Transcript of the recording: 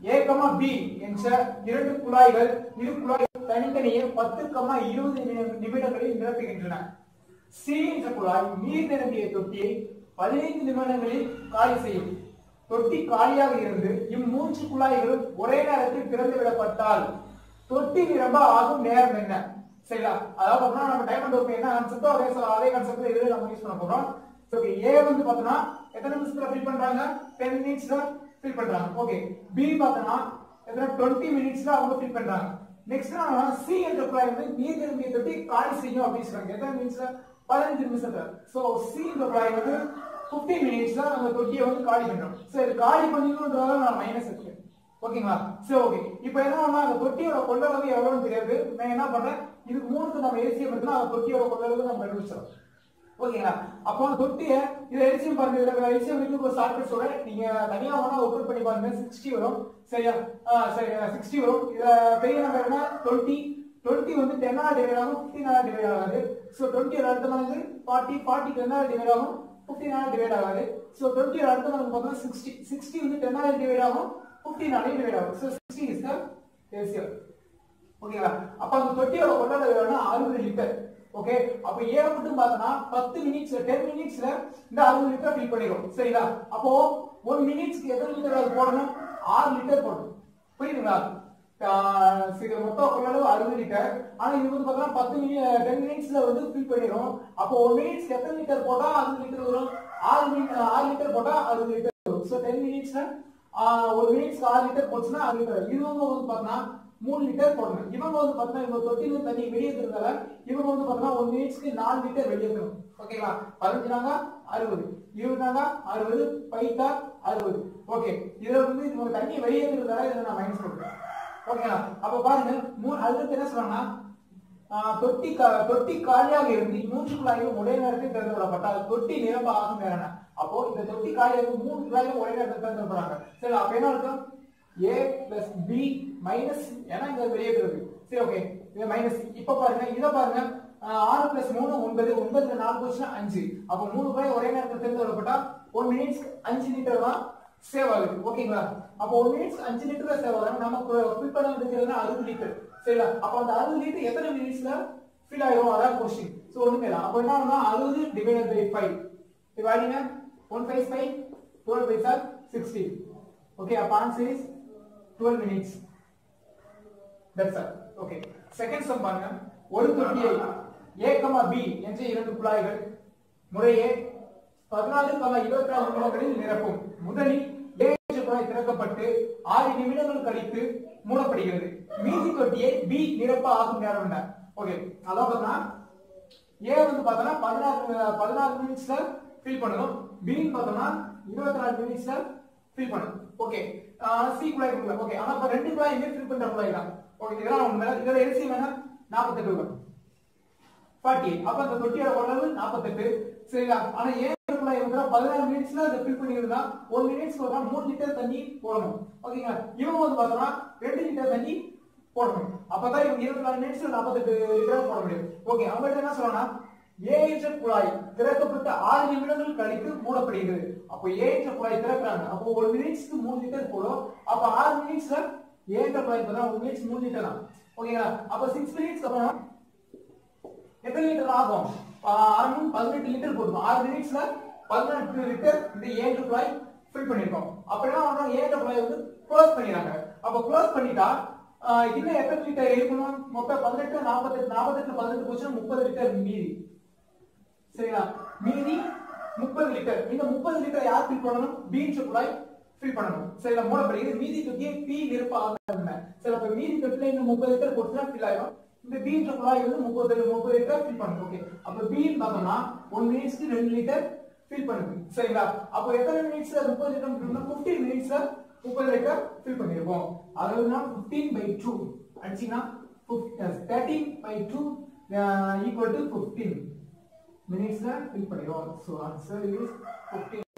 ஏ comma B என்ற இரண்டு குழாய்கள் இரு குழாய்கள் தனித்தனியே பத்து கமா இருபது நிமி- நிமிடங்களில் நிரப்புகின்றன சி என்ற குழாய் நீர் நிரம்பிய தொட்டியை பதினைந்து நிமிடங்களில் காலி செய்யும் தொட்டி காலியாக இருந்து இம்மூன்று குழாய்களும் ஒரே நேரத்தில் திறந்து விடப்பட்டால் தொட்டி நிரம்ப ஆகும் நேரம் என்ன சரிங்களா அதாவது பார்த்தோம்னா நம்ம டைம் அண்ட் ஒர்க் என்ன கான்செப்டோ அதே ச- அதே கான்செப்ட் இதுல நம்ம யூஸ் பண்ண போறோம் ஓகே ஏ வந்து பார்த்தோம்னா எத்தனை நிமிஷத்துல ஃபில் பண்றாங்க 10 மினிட்ஸ்ல ஃபில் பண்றாங்க ஓகே பி பார்த்தோம்னா எத்தனை 20 மினிட்ஸ்ல அவங்க ஃபில் பண்றாங்க நெக்ஸ்ட் நான் சி என்ற குழாய் வந்து நீர் நிரம்பிய தொட்டி காலி செய்யும் அப்படின்னு சொல்றாங்க எத்தனை மினிட்ஸ்ல பதினஞ்சு நிமிஷத்துல சோ சி என்ற குழாய் வந்து 15 மினிட்ஸ்ல அந்த தொட்டியை வந்து காலி பண்றோம் சோ இது காலி பண்ணிக்கணுன்றதால நான் மைனஸ் எடுக்கிறேன் ஓகேங்களா சரி ஓகே இப்போ என்ன பண்ணா அந்த தொட்டியோட கொள்ளளவு எவ்வளவுன்னு தெரியாது நான் என்ன பண்றேன் இதுக்கு மூணுக்கு நம்ம எல்சிஎம் எடுத்தா அந்த தொட்டியோட கொள்ளளவு நம்ம கண்டுபிடிச்சிடும் ஓகேங்களா அப்போ அந்த தொட்டியை இதை எல்சிஎம் பாருங்க இதுல எல்சிஎம் எடுத்து ஒரு ஷார்ட்கட் சொல்றேன் நீங்க தனியா வேணா ஓப்பன் பண்ணி பாருங்க 60 வரும் சரியா ஆ, சரி 60 வரும் இதுல பெரிய நம்பர் என்ன 20 20 வந்து 10 ஆல டிவைட் ஆகும் 15 ஆல டிவைட் ஆகாது சோ 20 அடுத்த வந்து 40 40 10 ஆல டிவைட் ஆகும் 15 ஆல டிவைட் ஆகாது சோ 20 அடுத்த வந்து பார்த்தா 60 60 வந்து 10 ஆல டிவைட் ஆகும் 15 ஆல டிவைட் ஆகும் சோ 60 இஸ் த எல்சிஎம் ஓகேங்களா அப்ப அந்த தொட்டியோட கொள்ளளவு எவ்வளவுனா 60 லிட்டர் ஓகே அப்ப ஏ மட்டும் பார்த்தனா 10 மினிட்ஸ்ல 10 மினிட்ஸ்ல இந்த 60 லிட்டர் ஃபில் பண்ணிரும் சரிங்களா அப்போ 1 மினிட்ஸ்க்கு எத்தனை லிட்டர் அது போடணும் 6 லிட்டர் போடணும் புரியுதுங்களா ஆஹ் சரி மொத்த கொள்ளளவு 60 லிட்டர் ஆனா இது வந்து பார்த்தா 10 மினி 10 மினிட்ஸ்ல வந்து ஃபில் பண்ணிரும் அப்போ 1 மினிட்ஸ்க்கு எத்தனை லிட்டர் போட்டா 60 லிட்டர் வரும் 6 மினிட் 6 லிட்டர் போட்டா 60 லிட்டர் வரும் சோ 10 மினிட்ஸ்ல ஒரு மினிட்ஸ்க்கு 6 லிட்டர் போச்சுன்னா 6 லிட்டர் இவங்க வந்து பார்த்தா மூணு லிட்டர் போடணும் இவங்க வந்து பார்த்தீங்கன்னா இவங்க தொட்டில தண்ணி வெளியேற்றுறதால இவங்க வந்து பார்த்தீங்கன்னா ஒன் மினிட்ஸ்க்கு நாலு லிட்டர் வெளியேற்றணும் ஓகேங்களா பதினஞ்சு நாங்க அறுபது இருபது நாங்க அறுபது பைத்தா அறுபது ஓகே இதுல வந்து இவங்க தண்ணி வெளியேற்றுறதால இதை நான் மைனஸ் பண்றேன் ஓகேங்களா அப்ப பாருங்க மூணு அதுக்கு என்ன சொல்றாங்கன்னா ஆஹ், தொட்டி கா- தொட்டி காலியாக இருந்து மூன்று குழாய்களும் ஒரே நேரத்தில் திறந்து விடப்பட்டால் தொட்டி நிரம்ப ஆகும் நேரம் என்ன? அப்போ இந்த தொட்டி காலியாக இருந்து மூணு குழாய்களும் ஒரே நேரத்தில் திறந்து விடுறாங்க சரி அப்ப என்ன அர்த்தம் ஏ பிளஸ் பி மைனஸ் ஏன்னா இங்க வெளியேறுறது சரி ஓகே இது மைனஸ் இப்ப பாருங்க இத பாருங்க ஆஹ், ஆறு பிளஸ் மூணு ஒன்பது ஒன்பதுல நாலு போச்சுன்னா அஞ்சு அப்போ மூணு குழாய் ஒரே நேரத்தில் திறந்து விடப்பட்டா ஒன் மினிட்ஸ் அஞ்சு லிட்டர் தான் சேவ் ஆகுது ஓகேங்களா அப்போ ஒன் மினிட்ஸ் அஞ்சு லிட்டர் தான் சேவ் ஆகுது நமக்கு ஃபில் பண்ண வேண்டியதுன்னா அறுபது லிட்டர் சரிங்களா அப்போ அந்த அறுபது லிட்டர் எத்தனை மினிட்ஸ்ல ஃபில் ஆயிரும் அதான் கொஸ்டின் ஸோ ஒண்ணுமே இல்லை அப்போ என்ன ஆகும்னா அறுபது divided by five dividing one five five twelve by sir sixty okay அப்போ answer is twelve minutes that's all okay second sum பாருங்க ஒரு தொட்டியை ஏ கமா பி என்ற இரண்டு குழாய்கள் முறையே பதினாலு கமா இருபத்தி நாலு நிமிடங்களில் நிரப்பும் முதலில் ஏ என்ற குழாய் திறக்கப்பட்டு ஆறு நிமிடங்கள் கழித்து மூடப்படுகிறது மீதி தொட்டியை பி நிரப்ப ஆகும் நேரம் என்ன ஓகே அதாவது பார்த்தா ஏ வந்து பார்த்தோம்னா பதினாறு பதினாறு மினிட்ஸ்ல ஃபில் பண்ணணும் பி பார்த்தோம்னா இருபத்தி நாலு மினிட்ஸ்ல ஃபில் பண்ணணும் ஓகே சி குழாய் கொடுக்கல ஓகே ஆனா இப்ப ரெண்டு குழாயுமே ஃபில் பண்ற குழாய் தான் ஓகே இதெல்லாம் உண்மை இதோட எல்சி வேணா நாற்பத்தெட்டு வரும் ஃபார்ட்டி அப்ப அந்த தொட்டியோட கொள்ளளவு நாற்பத்தெட்டு சரிங்களா ஆனா ஏன் குழாய் வந்து பதினாறு மினிட்ஸ்ல அதை ஃபில் பண்ணிருந்தா ஒரு மினிட்ஸ் பார்த்தா மூணு லிட்டர் தண்ணி போடணும் ஓகேங்களா இவங்க வந்து பார்த்தோம்னா ரெண்டு லிட்டர் தண்ணி போடணும் அப்பதான் இவங்க இருபத்தி நாலு மினிட்ஸ்ல நாற்பத்தெட்டு லிட்டர் போட முடியும் ஓகே அவங்கள்ட்ட என்ன சொல்லணும்னா ஏ என்ற குழாய் திறக்கப்பட்ட ஆறு நிமிடங்கள் கழித்து மூடப்படுகிறது அப்போ ஏ என்ற குழாய் திறக்கிறாங்க அப்போ ஒரு மினிட்ஸ்க்கு மூணு லிட்டர் போடும் அப்ப ஆறு மினிட்ஸ்ல ஏ என்ற குழாய் பார்த்தா ஒரு மினிட்ஸ் மூணு லிட்டர் தான் ஓகேங்களா அப்ப சிக்ஸ் மினிட்ஸ் அப்புறம் எத்தனை லிட்டர் ஆகும் ஆறு பதினெட்டு லிட்டர் போடுவோம் ஆறு மினிட்ஸ்ல பதினெட்டு லிட்டர் இந்த ஏழு குழாய் ஃபில் பண்ணிருக்கோம் அப்படின்னா அவங்க ஏழு குழாய் வந்து க்ளோஸ் பண்ணிடுறாங்க அப்ப க்ளோஸ் பண்ணிட்டா ஆஹ், இன்னும் எத்தனை லிட்டர் இருக்கணும் மொத்தம் பதினெட்டு நாற்பத்தெட்டு நாற்பத்தெட்டு பதினெட்டு போச்சுன்னா முப்பது லிட்டர் மீதி சரிங்களா மீதி முப்பது லிட்டர் இந்த முப்பது லிட்டர் யார் ஃபில் பண்ணணும் பீன்ஸ் குழாய் ஃபில் பண்ணணும் சரிங்களா மூடப்படுகிறது மீதி தொட்டியை பி நிரப்ப ஆகாம சரி அப்ப மீதி தொட்டில இந்த முப்பது லிட்டர் போட்டுனா ஃபில் ஆயிடும் இந்த பீன்ஸ் குழாய் வந்து முப்பது முப்பது லிட்டர் ஃபில் பண்ணணும் ஓகே அப்ப பீன் பார்த்தோம்னா ஒன் மினிட்ஸ்க்கு ரெண்டு லிட்டர் ஃபில் பண்ணுது சரிங்களா அப்போ எத்தனை மினிட்ஸ்ல முப்பது லிட்டர் ஃபில் பிப்டீன் மினிட்ஸ்ல முப்பது லிட்டர் ஃபில் பண்ணிருப்போம் அதாவது பிப்டீன் பை டூ அடிச்சீங்கன்னா thirteen by two equal to fifteen மினிட்ஸ்ல ஃபில் பண்ணிடுவோம் ஸோ ஆன்சர் இஸ் ஃபிஃப்டீன்